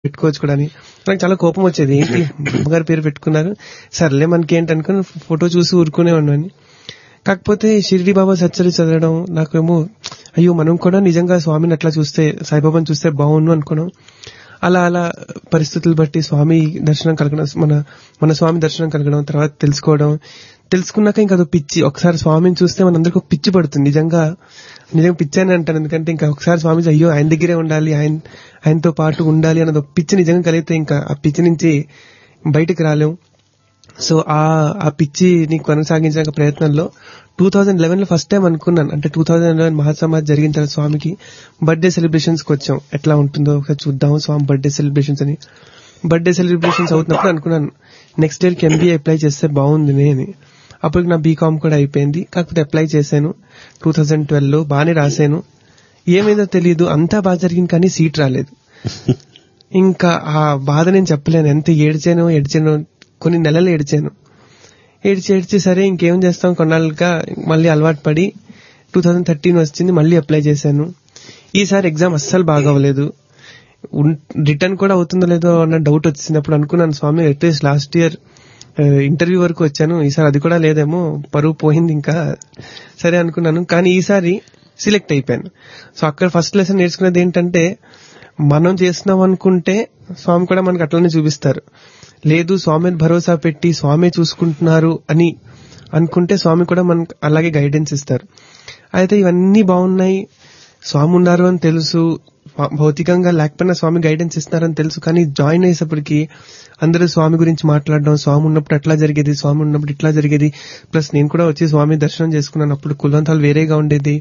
పెట్టుకోవచ్చు కూడా అని నాకు చాలా కోపం వచ్చేది ఏంటి అమ్మగారి పేరు పెట్టుకున్నారు సర్లే మనకి ఏంటి అనుకుని ఫోటో చూసి ఊరుకునే ఉన్నాను కాకపోతే షిరిడి బాబా సచ్చరి చదవడం నాకేమో అయ్యో మనం కూడా నిజంగా స్వామిని అట్లా చూస్తే సాయిబాబాని చూస్తే బాగుండు అనుకున్నాం అలా అలా పరిస్థితులు బట్టి స్వామి దర్శనం కలగడం మన మన స్వామి దర్శనం కలగడం తర్వాత తెలుసుకోవడం తెలుసుకున్నాక ఇంకా అదో పిచ్చి ఒకసారి స్వామిని చూస్తే మనందరికి ఒక పిచ్చి పడుతుంది నిజంగా నిజంగా పిచ్చి అని అంటాను ఎందుకంటే ఇంకా ఒకసారి స్వామి అయ్యో ఆయన దగ్గరే ఉండాలి ఆయన ఆయనతో పాటు ఉండాలి అన్నది ఒక పిచ్చి నిజంగా కలిగితే ఇంకా ఆ పిచ్చి నుంచి బయటికి రాలేం సో ఆ ఆ పిచ్చిని కొనసాగించే ప్రయత్నంలో టూ థౌజండ్ లెవెన్ లో ఫస్ట్ టైం అనుకున్నాను అంటే టూ థౌజండ్ లెవెన్ మహాసమాజ్ జరిగిన తర్వాత స్వామికి బర్త్డే సెలబ్రేషన్స్ కి వచ్చాం ఎట్లా ఉంటుందో ఒకసారి చూద్దాం స్వామి బర్త్డే సెలబ్రేషన్స్ అని బర్త్డే సెలబ్రేషన్స్ అవుతున్నప్పుడు అనుకున్నాను నెక్స్ట్ ఇయర్ కి ఎంబీఏ అప్లై చేస్తే బాగుంది అని అప్పుడు నా బీకామ్ కూడా అయిపోయింది కాకపోతే అప్లై చేశాను టూ థౌజండ్ ట్వెల్వ్ లో బాగానే రాశాను ఏమైందో తెలియదు అంతా బాగా జరిగింది కానీ సీట్ రాలేదు ఇంకా ఆ బాధ నేను చెప్పలేను ఎంత ఏడ్చానో ఏడ్చానో కొన్ని నెలలు ఏడ్చాను ఏడ్చి ఏడ్చి సరే ఇంకేం చేస్తాం కొన్నాళ్ళుగా మళ్ళీ అలవాటు పడి టూ థౌజండ్ థర్టీన్ వచ్చింది మళ్ళీ అప్లై చేశాను ఈసారి ఎగ్జామ్ అస్సలు బాగా అవ్వలేదు రిటర్న్ కూడా అవుతుందో లేదో అన్న డౌట్ వచ్చింది అప్పుడు అనుకున్నాను స్వామి అట్లీస్ట్ లాస్ట్ ఇయర్ ఇంటర్వ్యూ వరకు వచ్చాను ఈసారి అది కూడా లేదేమో పరువు పోయింది ఇంకా సరే అనుకున్నాను కానీ ఈసారి సెలెక్ట్ అయిపోయాను సో అక్కడ ఫస్ట్ లెసన్ నేర్చుకున్నది ఏంటంటే మనం చేస్తున్నాం అనుకుంటే స్వామి కూడా మనకు అట్లనే చూపిస్తారు లేదు స్వామిని భరోసా పెట్టి స్వామి చూసుకుంటున్నారు అని అనుకుంటే స్వామి కూడా మనకు అలాగే గైడెన్స్ ఇస్తారు అయితే ఇవన్నీ బాగున్నాయి స్వామి ఉన్నారు అని తెలుసు భౌతికంగా లేకపోయినా స్వామి గైడెన్స్ ఇస్తున్నారని తెలుసు కానీ జాయిన్ అయ్యేసప్పటికి అందరూ స్వామి గురించి మాట్లాడడం స్వామి ఉన్నప్పుడు అట్లా జరిగేది స్వామి ఉన్నప్పుడు ఇట్లా జరిగేది ప్లస్ నేను కూడా వచ్చి స్వామి దర్శనం చేసుకున్నాను అప్పుడు కులంతాలు వేరేగా ఉండేది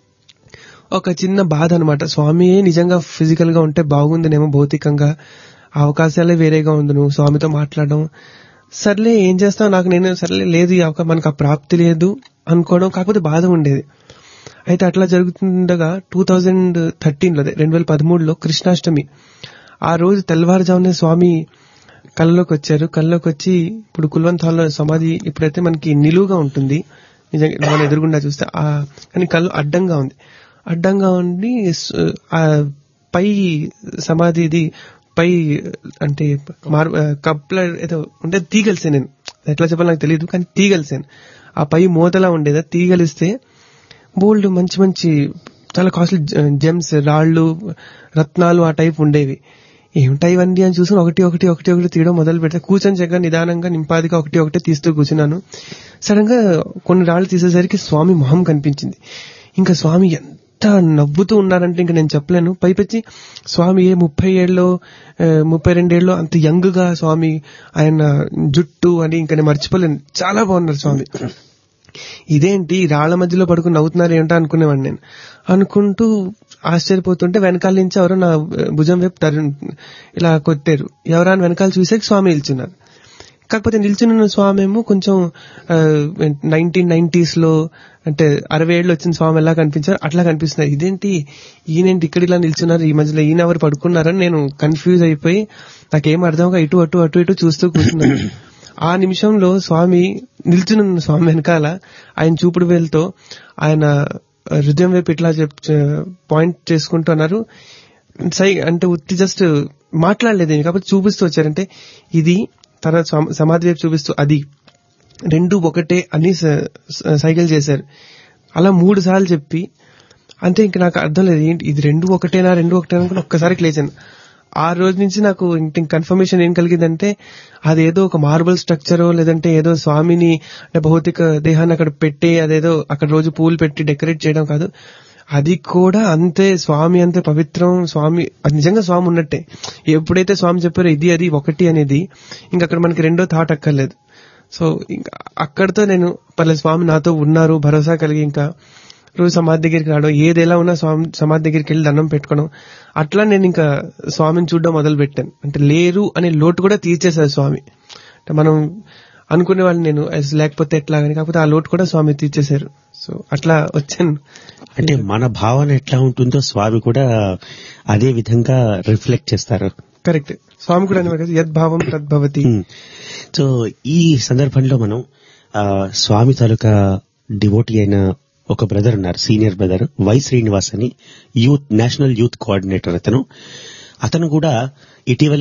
ఒక చిన్న బాధ అనమాట స్వామియే నిజంగా ఫిజికల్ గా ఉంటే బాగుందనేమో భౌతికంగా అవకాశాలే వేరేగా ఉంది నువ్వు స్వామితో మాట్లాడడం సర్లే ఏం చేస్తావు నాకు నేను సర్లే లేదు మనకు ఆ ప్రాప్తి లేదు అనుకోవడం కాకపోతే బాధ ఉండేది అయితే అట్లా జరుగుతుండగా టూ థౌజండ్ థర్టీన్ లో రెండు వేల పదమూడులో కృష్ణాష్టమి ఆ రోజు తెల్లవారుజామునే స్వామి కళ్ళలోకి వచ్చారు కళ్ళలోకి వచ్చి ఇప్పుడు కుల్వంత్ హాల్లో సమాధి ఇప్పుడైతే మనకి నిలువుగా ఉంటుంది నిజంగా మన ఎదురుగుండా చూస్తే ఆ కానీ కళ్ళు అడ్డంగా ఉంది అడ్డంగా ఉండి ఆ పై సమాధిది పై అంటే కప్ల ఏదో ఉంటే తీగలిసాను నేను ఎట్లా చెప్పాలి నాకు తెలియదు కానీ తీగలిసాను ఆ పై మూతలా ఉండేదా తీగలిస్తే బోల్డ్ మంచి మంచి చాలా కాస్ట్లీ జెమ్స్ రాళ్లు రత్నాలు ఆ టైప్ ఉండేవి ఏమిటా ఇవన్నీ అని చూసి ఒకటి ఒకటి ఒకటి ఒకటి తీయడం మొదలు పెడితే కూర్చొని చక్కగా నిదానంగా నింపాదిగా ఒకటి ఒకటి తీస్తూ కూర్చున్నాను సడన్ గా కొన్ని రాళ్లు తీసేసరికి స్వామి మొహం కనిపించింది ఇంకా స్వామి ఎంత నవ్వుతూ ఉన్నారంటే ఇంకా నేను చెప్పలేను పైపెచ్చి స్వామి ఏ ముప్పై ఏళ్ళలో ముప్పై రెండేళ్ళు అంత యంగ్ గా స్వామి ఆయన జుట్టు అని ఇంకా నేను మర్చిపోలేను చాలా బాగున్నారు స్వామి ఇదేంటి రాళ్ల మధ్యలో పడుకుని నవ్వుతున్నారు ఏంటో అనుకునేవాడిని నేను అనుకుంటూ ఆశ్చర్యపోతుంటే వెనకాల నుంచి ఎవరో నా భుజం వైపు తరు ఇలా కొట్టారు ఎవరా వెనకాల చూసే స్వామి నిల్చున్నారు కాకపోతే నిల్చున్న స్వామి ఏమో కొంచెం నైన్టీన్ నైన్టీస్ లో అంటే అరవై ఏళ్ళు వచ్చిన స్వామి ఎలా కనిపించారు అట్లా కనిపిస్తున్నారు ఇదేంటి ఈయనేంటి ఇక్కడ ఇలా నిల్చున్నారు ఈ మధ్యలో ఈయన ఎవరు పడుకున్నారని నేను కన్ఫ్యూజ్ అయిపోయి నాకేం అర్థంగా ఇటు అటు అటు ఇటు చూస్తూ కూర్చున్నాను ఆ నిమిషంలో స్వామి నిల్చున్న స్వామి వెనకాల ఆయన చూపుడు వేలతో ఆయన హృదయం వైపు ఇట్లా చెప్ పాయింట్ చేసుకుంటున్నారు సై అంటే ఉత్తి జస్ట్ మాట్లాడలేదు కాబట్టి చూపిస్తూ వచ్చారంటే ఇది తన సమాధి వైపు చూపిస్తూ అది రెండు ఒకటే అని సైకిల్ చేశారు అలా మూడు సార్లు చెప్పి అంతే ఇంక నాకు అర్థం లేదు ఏంటి ఇది రెండు ఒకటేనా రెండు ఒకటేనా అనుకుని ఒక్కసారి లేచాను ఆ రోజు నుంచి నాకు ఇంక కన్ఫర్మేషన్ ఏం కలిగిందంటే అదేదో ఒక మార్బల్ స్ట్రక్చరో లేదంటే ఏదో స్వామిని అంటే భౌతిక దేహాన్ని అక్కడ పెట్టి అదేదో అక్కడ రోజు పూలు పెట్టి డెకరేట్ చేయడం కాదు అది కూడా అంతే స్వామి అంతే పవిత్రం స్వామి అది నిజంగా స్వామి ఉన్నట్టే ఎప్పుడైతే స్వామి చెప్పారో ఇది అది ఒకటి అనేది ఇంకా అక్కడ మనకి రెండో థాట్ అక్కర్లేదు సో ఇంకా అక్కడితో నేను పర్లేదు స్వామి నాతో ఉన్నారు భరోసా కలిగి ఇంకా రోజు సమాధి దగ్గరికి రావడం ఏది ఎలా ఉన్నా స్వామి సమాధి దగ్గరికి వెళ్ళి దండం పెట్టుకోవడం అట్లా నేను ఇంకా స్వామిని చూడడం మొదలు పెట్టాను అంటే లేరు అనే లోటు కూడా తీర్చేశారు స్వామి అంటే మనం అనుకునే వాళ్ళు నేను లేకపోతే ఎట్లా అని కాకపోతే ఆ లోటు కూడా స్వామి తీర్చేశారు సో అట్లా వచ్చాను అంటే మన భావన ఎట్లా ఉంటుందో స్వామి కూడా అదే విధంగా రిఫ్లెక్ట్ చేస్తారు కరెక్ట్ స్వామి కూడా అనేవారు యద్భావం తద్భవతి సో ఈ సందర్భంలో మనం స్వామి తాలూకా డివోటీ అయిన ఒక బ్రదర్ ఉన్నారు సీనియర్ బ్రదర్ వై శ్రీనివాస్ అని యూత్ నేషనల్ యూత్ కోఆర్డినేటర్ అతను అతను కూడా ఇటీవల